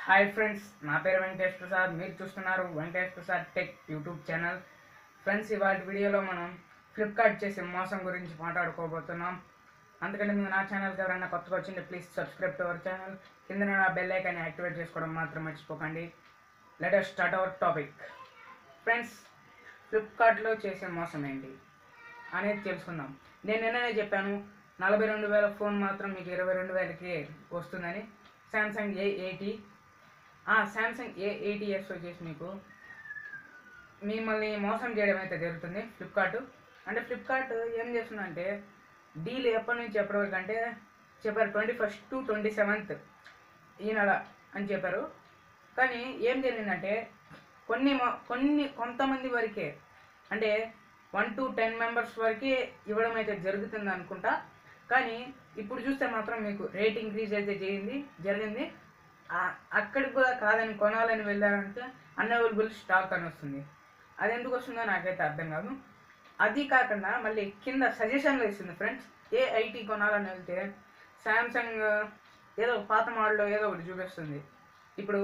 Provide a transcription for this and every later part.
hi friends నా పేరు వెంకటేష్ ప్రసాద్ మీరు చూస్తున్నారు Venkatesh Prasad tech YouTube channel friends ఇవాళ వీడియోలో మనం ఫ్లిప్కార్ట్ చేసే మోసం గురించి మాట్లాడుకోబోతున్నాం అందుకని మీరు నా ఛానల్కి ఎవరైనా కొత్తగా వచ్చింటే please subscribe to our channel కింద నా బెల్ ఐకాన్ యాక్టివేట్ చేసుకోవడం మాత్రం మర్చిపోకండి let us start our topic friends ఫ్లిప్కార్ట్లో చేసే మోసం ఏంటి అనేది తెలుసుకుందాం నేను నిన్ననే చెప్పాను నలభై రెండు వేల ఫోన్ మాత్రం మీకు ఇరవై రెండు వేలకి వస్తుందని శాంసంగ్ ఏ ఎయిటీ ఆ శాంసంగ్ ఏ ఎయిటీ ఎస్ వచ్చేసి మీకు మిమ్మల్ని మోసం చేయడం అయితే జరుగుతుంది ఫ్లిప్కార్ట్ అంటే ఫ్లిప్కార్ట్ ఏం చేస్తుందంటే డీల్ ఎప్పటి నుంచి ఎప్పటి వరకు అంటే చెప్పారు twenty first to twenty seventh ఈ నెల అని చెప్పారు కానీ ఏం జరిగిందంటే కొన్ని మొ- కొన్ని కొంతమంది వరకే అంటే వన్ టు టెన్ మెంబర్స్ వరకే ఇవ్వడం అయితే జరుగుతుంది అనుకుంటా కానీ ఇప్పుడు చూస్తే మాత్రం మీకు రేట్ ఇంక్రీజ్ అయితే చేయింది జరిగింది ఆ- అక్కడికి కూడా కాదని కొనాలని వెళ్ళారంటే అన్అవైలబుల్ స్టాక్ అని వస్తుంది అది ఎందుకు వస్తుందో నాకైతే అర్థం కాదు అది కాకుండా మళ్ళీ కింద సజెషన్లో ఇస్తుంది ఫ్రెండ్స్ ఏ ఐటీ కొనాలని వెళ్తే శాంసంగ్ ఏదో పాత మోడల్లో ఏదో ఒకటి చూపిస్తుంది ఇప్పుడు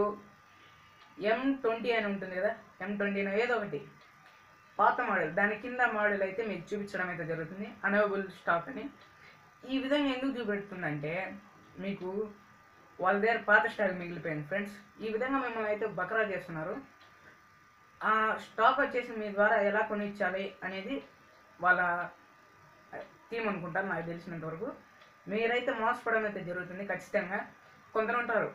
ఎం ట్వంటీ అని ఉంటుంది కదా ఎం ట్వంటీ ఏదో ఒకటి పాత మోడల్ దాని కింద మోడల్ అయితే మీకు చూపించడం అయితే జరుగుతుంది అనవైలబుల్ స్టాక్ అని ఈ విధంగా ఎందుకు చూపెడుతుందంటే మీకు వాళ్ళ దగ్గర పాత స్టాక్ మిగిలిపోయింది ఫ్రెండ్స్ ఈ విధంగా మిమ్మల్ని అయితే బకరా చేస్తున్నారు ఆ స్టాక్ వచ్చేసి మీ ద్వారా ఎలా కొనిచ్చాలి అనేది వాళ్ళ థీమ్ అనుకుంటారు నాకు తెలిసినంత వరకు మీరైతే మోసపడడం అయితే జరుగుతుంది ఖచ్చితంగా కొందరు ఉంటారు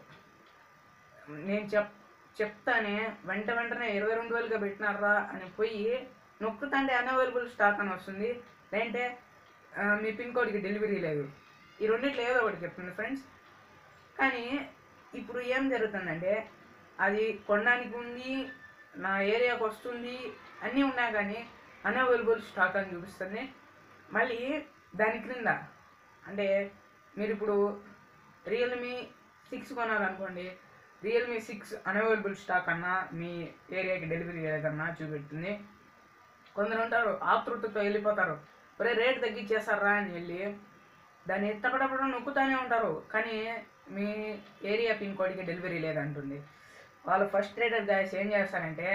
నేను చెప్ చెప్తానే వెంట వెంటనే ఇరవై రెండు వేలుగా పెట్టినారా అని పోయి నొక్కుతంటే అన్అవైలబుల్ స్టాక్ అని వస్తుంది లేదంటే ఆ, మీ పిన్ కోడ్కి డెలివరీ లేదు ఈ రెండిట్లో ఏదో ఒకటి చెప్తుంది ఫ్రెండ్స్ కానీ ఇప్పుడు ఏం జరుగుతుందంటే అది కొనడానికి ఉంది నా ఏరియాకి వస్తుంది అన్నీ ఉన్నా కానీ అన్అవైలబుల్ స్టాక్ అని చూపిస్తుంది మళ్ళీ దాని క్రింద అంటే మీరు ఇప్పుడు రియల్మీ సిక్స్ కొనాలనుకోండి రియల్మీ సిక్స్ అన్అవైలబుల్ స్టాక్ అన్నా మీ ఏరియాకి డెలివరీ లేదన్నా చూపెడుతుంది కొందరు ఉంటారు ఆతృతతో వెళ్ళిపోతారు ఒరే రేట్ తగ్గించేస్తారా అని వెళ్ళి దాన్ని ఎత్తపడపడం నొక్కుతానే ఉంటారు కానీ మీ ఏరియా పిన్ కోడ్కి డెలివరీ లేదంటుంది వాళ్ళు ఫస్ట్ రేటర్ గాయస్ ఏం చేస్తారంటే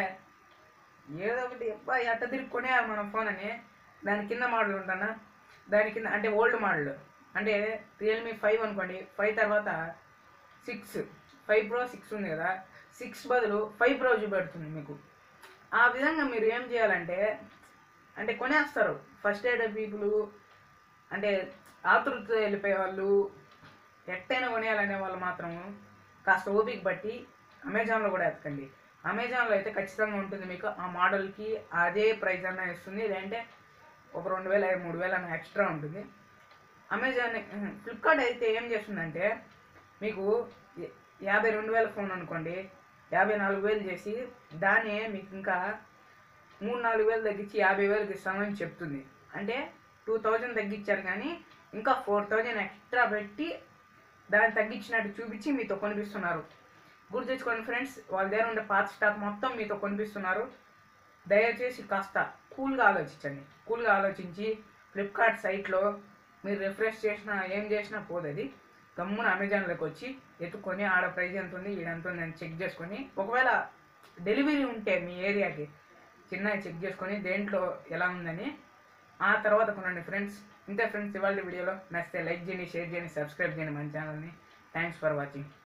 ఏదో ఒకటి అబ్బా ఎట్ట తిరిగి కొనేయాలి మన ఫోన్ అని దాని కింద మోడల్ ఉంటానా దాని కింద అంటే ఓల్డ్ మోడల్ అంటే రియల్మీ ఫైవ్ అనుకోండి ఫైవ్ తర్వాత సిక్స్ ఫైవ్ ప్రో సిక్స్ ఉంది కదా సిక్స్ బదులు ఫైవ్ ప్రో చూపెడుతుంది మీకు ఆ విధంగా మీరు ఏం చేయాలంటే అంటే కొనేస్తారు ఫస్ట్ ఎయిడ్ పీపుల్ అంటే ఆతృత వెళ్ళిపోయే వాళ్ళు ఎట్టైనా కొనేయాలనే వాళ్ళు మాత్రం కాస్త ఓపిక బట్టి అమెజాన్లో కూడా ఎత్తకండి అమెజాన్లో అయితే ఖచ్చితంగా ఉంటుంది మీకు ఆ మోడల్కి అదే ప్రైస్ అన్న ఇస్తుంది లేదంటే ఒక రెండు వేల మూడు వేలు అన్న ఎక్స్ట్రా ఉంటుంది అమెజాన్ ఫ్లిప్కార్ట్ అయితే ఏం చేస్తుందంటే మీకు యా- యాభై రెండు వేల ఫోన్ అనుకోండి యాభై నాలుగు వేలు చేసి దాన్ని మీకు ఇంకా మూడు నాలుగు వేలు తగ్గించి యాభై వేలకు ఇస్తామని చెప్తుంది అంటే టూ థౌజండ్ తగ్గించారు కానీ ఇంకా ఫోర్ థౌజండ్ ఎక్స్ట్రా పెట్టి దాన్ని తగ్గించినట్టు చూపించి మీతో కొనిపిస్తున్నారు గుర్తు తెచ్చుకోండి ఫ్రెండ్స్ వాళ్ళ దగ్గర ఉండే పాత స్టాక్ మొత్తం మీతో కొనిపిస్తున్నారు దయచేసి కాస్త కూల్గా ఆలోచించండి కూల్గా ఆలోచించి ఫ్లిప్కార్ట్ సైట్లో మీరు రిఫ్రెష్ చేసినా ఏం చేసినా పోదది గమ్మున అమెజాన్లోకి వచ్చి ఎత్తుకొని ఆడ ప్రైస్ ఎంత ఉంది ఈడ ఎంత ఉంది అని చెక్ చేసుకొని ఒకవేళ డెలివరీ ఉంటే మీ ఏరియాకి చిన్నగా చెక్ చేసుకొని దేంట్లో ఎలా ఉందని ఆ తర్వాత కొనండి ఫ్రెండ్స్ ఇంతే ఫ్రెండ్స్ ఇవాళ వీడియోలో నచ్చితే లైక్ చేయండి షేర్ చేయండి సబ్స్క్రైబ్ చేయండి మన ఛానల్ని థ్యాంక్స్ ఫర్ వాచింగ్